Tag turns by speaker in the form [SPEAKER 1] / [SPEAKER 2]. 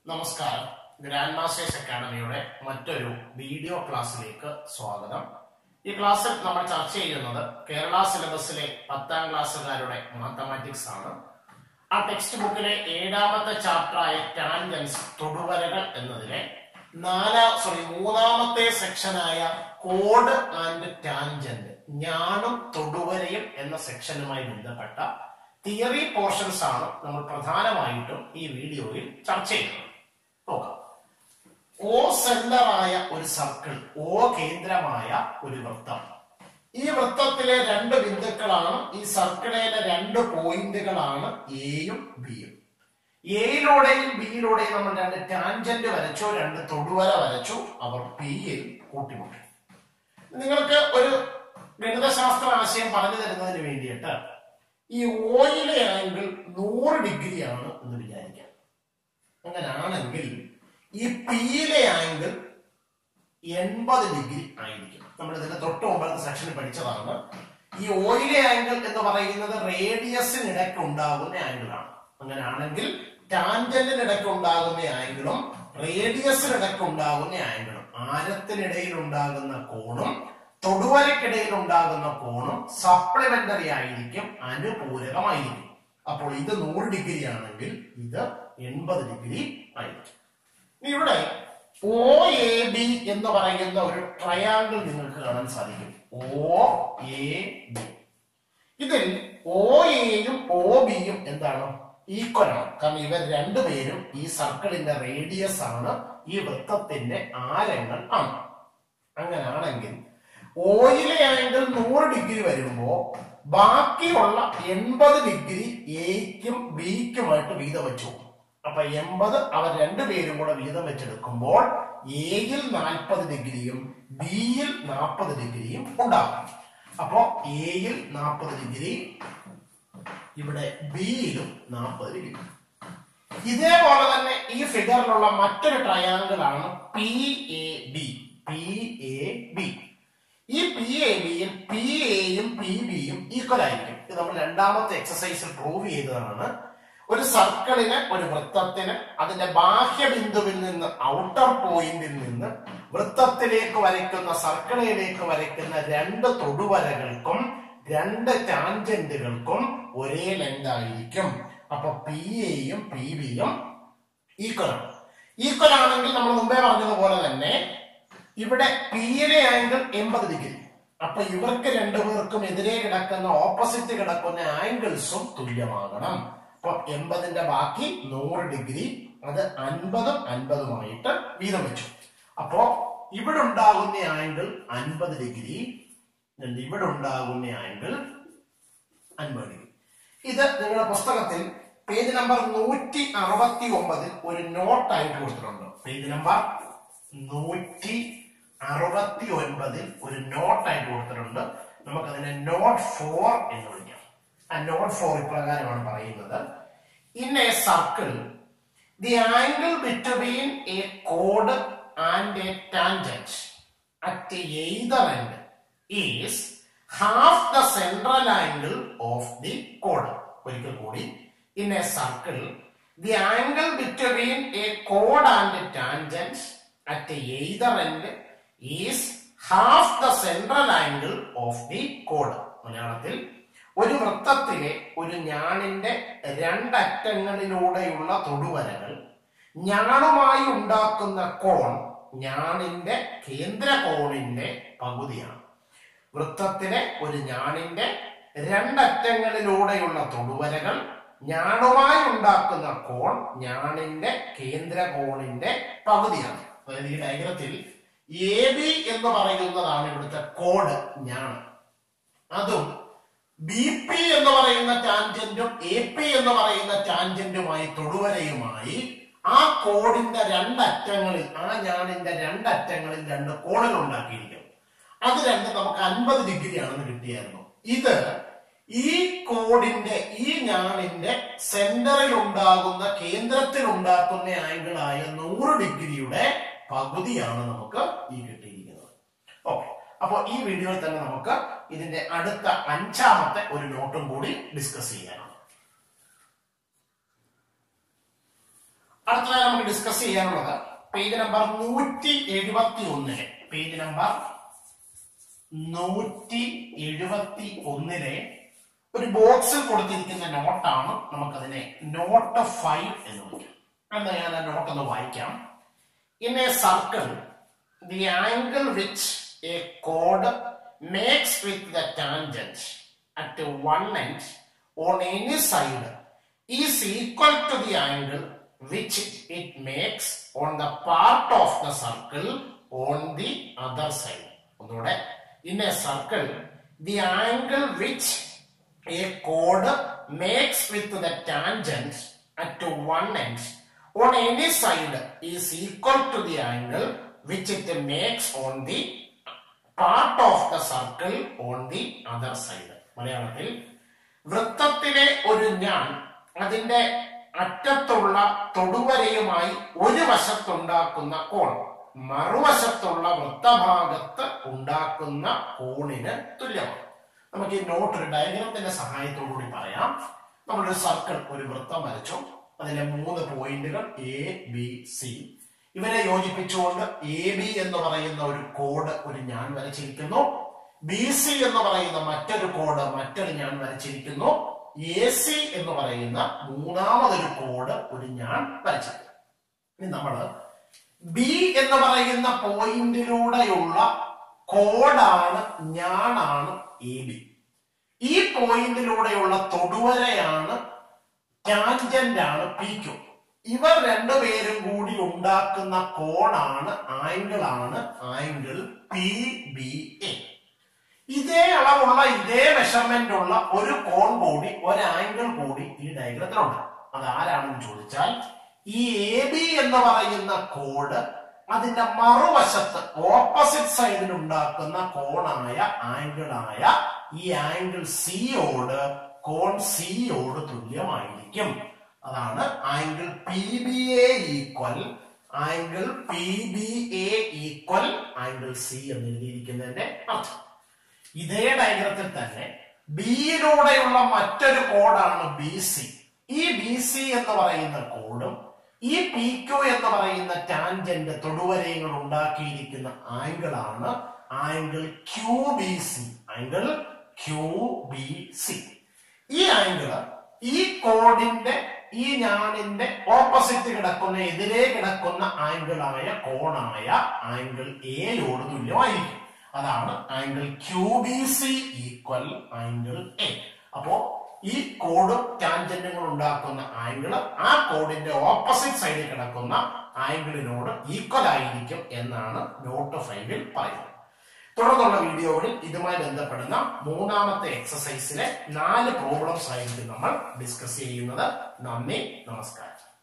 [SPEAKER 1] നമസ്കാരം grand masters അക്കാഡമിയുടെ മറ്റൊരു video ക്ലാസ്സിലേക്ക് സ്വാഗതം ഈ ക്ലാസ്സിൽ നമ്മൾ ചർച്ച ചെയ്യുന്നത് കേരള സിലബസിലെ പത്താം ക്ലാസ്സുകാരുടെ മാത്തമാറ്റിക്സ് ആണ് ആ ടെക്സ്റ്റ് ബുക്കിലെ ഏഴാമത്തെ ചാപ്റ്ററായ ടാൻജൻസ് തൊടുവരകൾ എന്നതിലെ നാലാ സോറി മൂന്നാമത്തെ സെക്ഷനായ കോഡ് ആൻഡ് ടാൻജന്റ് ഞാനും തൊടുവരയും എന്ന സെക്ഷനുമായി ബന്ധപ്പെട്ട തിയറി പോർഷൻസ് ആണ് നമ്മൾ പ്രധാനമായിട്ടും ഈ വീഡിയോയിൽ ചർച്ച ചെയ്യുന്നത് നോക്കാം ഓ സെന്ററായ ഒരു സർക്കിൾ ഓ കേന്ദ്രമായ ഒരു വൃത്തം ഈ വൃത്തത്തിലെ രണ്ട് ബിന്ദുക്കളാണ് ഈ സർക്കിളിലെ രണ്ട് പോയിന്റുകളാണ് എയും ബിയും എയിലൂടെയും ബിയിലൂടെയും നമ്മൾ രണ്ട് ടാൻജന്റ് വരച്ചു രണ്ട് തൊടുവര വരച്ചു അവർ പിയിൽ കൂട്ടിമുട്ടി നിങ്ങൾക്ക് ഒരു ഗണിതശാസ്ത്ര ആശയം പറഞ്ഞു തരുന്നതിന് വേണ്ടിയിട്ട് ഈ ഓയിലെ ആംഗിൾ നൂറ് ഡിഗ്രിയാണ് എന്ന് വിചാരിക്കാം അങ്ങനാണെങ്കിൽ ഈ പിയിലെ ആംഗിൾ എൺപത് ഡിഗ്രി ആയിരിക്കും നമ്മൾ ഇതിന്റെ തൊട്ട് മുമ്പത്തെ സെക്ഷനിൽ പഠിച്ചതാണ് ഈ ഓയിലെ ആംഗിൾ എന്ന് പറയുന്നത് റേഡിയസിനിടയ്ക്ക് ഉണ്ടാകുന്ന ആംഗിളാണ് അങ്ങനെയാണെങ്കിൽ ടാൻജന്റിനിടയ്ക്ക് ഉണ്ടാകുന്ന ആംഗിളും റേഡിയസിനിടയ്ക്ക് ഉണ്ടാകുന്ന ആംഗിളും ആരത്തിനിടയിൽ ഉണ്ടാകുന്ന കോണും തൊടുവരക്കിടയിൽ ഉണ്ടാകുന്ന കോണും സപ്ലിമെന്ററി ആയിരിക്കും അനുപൂരകമായിരിക്കും അപ്പോൾ ഇത് നൂറ് ഡിഗ്രി ആണെങ്കിൽ ഇത് എൺപത് ഡിഗ്രി ആയിരിക്കും ഇനി ഇവിടെ ഒ എ ബി എന്ന് പറയുന്ന ഒരു ട്രയാങ്കിൾ നിങ്ങൾക്ക് കാണാൻ സാധിക്കും ഒ എ ബി ഇതിൽ ഒ എയും ഒ ബിയും എന്താണ് ഈക്വൽ ആണ് കാരണം ഇവർ രണ്ടുപേരും ഈ സർക്കിളിന്റെ റേഡിയസ് ആണ് ഈ വൃത്തത്തിന്റെ ആരങ്ങൾ ആണ് അങ്ങനാണെങ്കിൽ ഓയിലെ ആംഗിൾ നൂറ് ഡിഗ്രി വരുമ്പോ ബാക്കിയുള്ള എൺപത് ഡിഗ്രി എയ്ക്കും ബിക്കുമായിട്ട് വീതം വെച്ചു അപ്പൊ എൺപത് അവർ രണ്ടുപേരും കൂടെ വീതം വെച്ചെടുക്കുമ്പോൾ എയിൽ നാൽപ്പത് ഡിഗ്രിയും ബിയിൽ നാൽപ്പത് ഡിഗ്രിയും ഉണ്ടാകും അപ്പോ എയിൽ നാൽപ്പത് ഡിഗ്രി ഇവിടെ ബിയിലും നാൽപ്പത് ഡിഗ്രി ഇതേപോലെ തന്നെ ഈ ഫിഗറിലുള്ള മറ്റൊരു ട്രയാങ്കിൾ ആണ് P A B P A B ഈ പി എ ബിയിൽ പി എയും പി ബിയും ഈക്വൽ ആയിരിക്കും ഇത് നമ്മൾ രണ്ടാമത്തെ എക്സസൈസിൽ പ്രൂവ് ചെയ്തതാണ് ഒരു സർക്കിളിന് ഒരു വൃത്തത്തിന് അതിന്റെ ബാഹ്യ ബിന്ദുവിൽ നിന്ന് ഔട്ടർ പോയിന്റിൽ നിന്ന് വൃത്തത്തിലേക്ക് വരയ്ക്കുന്ന സർക്കിളിലേക്ക് വരയ്ക്കുന്ന രണ്ട് തൊടുവരകൾക്കും രണ്ട് ടാൻജന്റുകൾക്കും ഒരേ ലെങ്ത് ആയിരിക്കും അപ്പൊ പി എയും പി ബിയും ഈക്വൽ ആണ് ഈക്വൽ ആണെങ്കിൽ നമ്മൾ മുമ്പേ പറഞ്ഞതുപോലെ തന്നെ ഇവിടെ പിയിലെ ആംഗിൾ എൺപത് ഡിഗ്രി അപ്പൊ ഇവർക്ക് രണ്ടുപേർക്കും എതിരെ കിടക്കുന്ന ഓപ്പോസിറ്റ് കിടക്കുന്ന ആംഗിൾസും തുല്യമാകണം അപ്പൊ എൺപതിന്റെ ബാക്കി നൂറ് ഡിഗ്രി അത് അൻപതും അൻപതുമായിട്ട് വീതം വെച്ചു അപ്പോ ഇവിടെ ഉണ്ടാകുന്ന ആംഗിൾ അൻപത് ഡിഗ്രി and ഇവിടെ ഉണ്ടാകുന്ന ആംഗിൾ അൻപത് ഡിഗ്രി ഇത് നിങ്ങളുടെ പുസ്തകത്തിൽ പേജ് നമ്പർ നൂറ്റി അറുപത്തി ഒമ്പതിൽ ഒരു നോട്ട് ആയിട്ട് കൊടുത്തിട്ടുണ്ട് പേജ് നമ്പർ നൂറ്റി അറുപത്തി ഒൻപതിൽ ഒരു നോട്ട് ആയിട്ട് കൊടുത്തിട്ടുണ്ട് നമുക്കതിനെ നോട്ട് ഫോർ എന്ന് വിളിക്കാം ആ നോട്ട് ഫോർ ഇപ്രകാരമാണ് പറയുന്നത് in a circle the angle between A code and A tangent at either end is half the central angle of the code ഒരിക്കൽ കൂടി in a circle the angle between A code and tangent at either end is half the central angle of the code മലയാളത്തിൽ ഒരു വൃത്തത്തിലെ ഒരു ഞാണിന്റെ രണ്ടറ്റങ്ങളിലൂടെയുള്ള തൊടുവരകൾ ഞാണുമായി ഉണ്ടാക്കുന്ന കോൺ ഞാണിന്റെ കേന്ദ്ര കോണിന്റെ പകുതിയാണ് വൃത്തത്തിലെ ഒരു ഞാണിന്റെ രണ്ടറ്റങ്ങളിലൂടെയുള്ള തൊടുവരകൾ ഞാണുമായി ഉണ്ടാക്കുന്ന കോൺ ഞാണിന്റെ കേന്ദ്ര കോണിന്റെ പകുതിയാണ് അതായത് ഈ ഡയഗ്രത്തിൽ എ ബി എന്ന് പറയുന്നതാണ് ഇവിടുത്തെ കോഡ് ഞാണ് അതും ബി പി എന്ന് പറയുന്ന ടാൻജന്റും എ പി എന്ന് പറയുന്ന ടാൻജന്റുമായി തൊടുവരയുമായി ആ കോഡിന്റെ രണ്ടറ്റങ്ങളിൽ ആ ഞാണിന്റെ രണ്ടറ്റങ്ങളിൽ രണ്ട് കോണുകൾ ഉണ്ടാക്കിയിരിക്കും അത് രണ്ട് നമുക്ക് അൻപത് ഡിഗ്രി ആണെന്ന് കിട്ടിയായിരുന്നു ഇത് ഈ കോഡിന്റെ ഈ ഞാണിന്റെ സെന്ററിൽ ഉണ്ടാകുന്ന കേന്ദ്രത്തിൽ ഉണ്ടാക്കുന്ന ആംഗിളായ നൂറ് ഡിഗ്രിയുടെ പകുതിയാണ് നമുക്ക് ഈ കിട്ടിയിരിക്കുന്നത് ഓക്കെ അപ്പോൾ ഈ വീഡിയോയിൽ തന്നെ നമുക്ക് ഇതിന്റെ അടുത്ത അഞ്ചാമത്തെ ഒരു നോട്ടും കൂടി ഡിസ്കസ് ചെയ്യാനാണ് അടുത്തതായി നമുക്ക് ഡിസ്കസ് ചെയ്യാനുള്ളത് പേജ് നമ്പർ നൂറ്റി എഴുപത്തി ഒന്നിലെ പേജ് നമ്പർ നൂറ്റി എഴുപത്തി ഒന്നിലെ ഒരു ബോക്സിൽ കൊടുത്തിരിക്കുന്ന നോട്ടാണ് നമുക്കതിനെ നോട്ട് ഫൈവ് എന്ന് വിളിക്കാം എന്നാ ഞാൻ ആ നോട്ട് ഒന്ന് വായിക്കാം in a circle the angle which a കോഡ് makes with the tangent at one end on any side is equal to the angle which it makes on the part of the circle on the other side. ഒന്നുകൂടെ in a circle the angle which a chord makes with the tangent at one end on any side is equal to the angle which it makes on the part of the circle on the other side. മലയാളത്തിൽ വൃത്തത്തിലെ ഒരു ഞാൻ അതിന്റെ അറ്റത്തുള്ള തൊടുവരയുമായി ഒരു വശത്തുണ്ടാക്കുന്ന കോൺ മറുവശത്തുള്ള വൃത്തഭാഗത്ത് ഉണ്ടാക്കുന്ന കോണിന് തുല്യമാണ് നമുക്ക് ഈ നോട്ട് ഒരു ഡയഗ്രത്തിന്റെ സഹായത്തോടു കൂടി പറയാം നമ്മളൊരു സർക്കിൾ ഒരു വൃത്തം വരച്ചു അതിലെ മൂന്ന് പോയിന്റുകൾ എ ബി സി ഇവരെ യോജിപ്പിച്ചുകൊണ്ട് എ ബി എന്ന് പറയുന്ന ഒരു കോഡ് ഒരു ഞാൻ വരച്ചിരിക്കുന്നു ബി സി എന്ന് പറയുന്ന മറ്റൊരു കോഡ് മറ്റൊരു ഞാൻ വരച്ചിരിക്കുന്നു എ സി എന്ന് പറയുന്ന മൂന്നാമതൊരു കോഡ് ഒരു ഞാൻ വരച്ചിരിക്കുന്നു ഇനി നമ്മള് ബി എന്ന് പറയുന്ന പോയിന്റിലൂടെയുള്ള കോഡാണ് ഞാനാണ് എ ബി ഈ പോയിന്റിലൂടെയുള്ള തൊടുവരയാണ് ടാൻജന്റ് ആണ് പി ക്യു ഇവർ രണ്ടുപേരും കൂടി ഉണ്ടാക്കുന്ന കോണാണ് ആംഗിൾ ആണ് ആംഗിൾ പി ബി എ ഇതേ അളവുള്ള ഇതേ മെഷർമെന്റ് ഉള്ള ഒരു കോൺ കൂടി ഒരു ആംഗിൾ കൂടി ഈ ഡയഗ്രത്തിലുണ്ട് അത് ആരാണെന്ന് ചോദിച്ചാൽ ഈ എ ബി എന്ന് പറയുന്ന കോഡ് അതിന്റെ മറുവശത്ത് ഓപ്പോസിറ്റ് സൈഡിൽ ഉണ്ടാക്കുന്ന കോണായ ആംഗിളായ ഈ ആംഗിൾ സിയോട് കോൺ സിയോട് തുല്യമായിരിക്കും അതാണ് angle P B A equal angle P B A equal angle C എന്ന് എഴുതിയിരിക്കുന്നതിന്റെ അർത്ഥം ഇതേ ഡയഗ്രത്തിൽ തന്നെ ബിയിലൂടെയുള്ള മറ്റൊരു കോഡാണ് ബി സി ഈ ബി സി എന്ന് പറയുന്ന കോഡും ഈ പി ക്യു എന്ന് പറയുന്ന ടാൻജന്റ് തൊടുവരയങ്ങൾ ഉണ്ടാക്കിയിരിക്കുന്ന ആംഗിൾ ആണ് angle Q B C angle Q B C ഈ ആംഗിള് ഈ കോഡിന്റെ ഈ ഞാനിന്റെ ഓപ്പോസിറ്റ് കിടക്കുന്ന എതിരെ കിടക്കുന്ന ആംഗിളായ കോണായ ആംഗിൾ എയോട് തുല്യമായിരിക്കും അതാണ് angle Q B C equal angle A അപ്പോ ഈ കോഡും ടാൻജന്റുകൾ ഉണ്ടാക്കുന്ന ആംഗിള് ആ കോഡിന്റെ ഓപ്പോസിറ്റ് സൈഡിൽ കിടക്കുന്ന ആംഗിളിനോട് ഈക്വൽ ആയിരിക്കും എന്നാണ് നോട്ട് ഫൈവിൽ പറയുന്നത് തുടർന്നുള്ള വീഡിയോകളിൽ ഇതുമായി ബന്ധപ്പെടുന്ന മൂന്നാമത്തെ എക്സസൈസിലെ നാല് പ്രോബ്ലംസ് ആയിരിക്കും നമ്മൾ ഡിസ്കസ് ചെയ്യുന്നത് നന്ദി നമസ്കാരം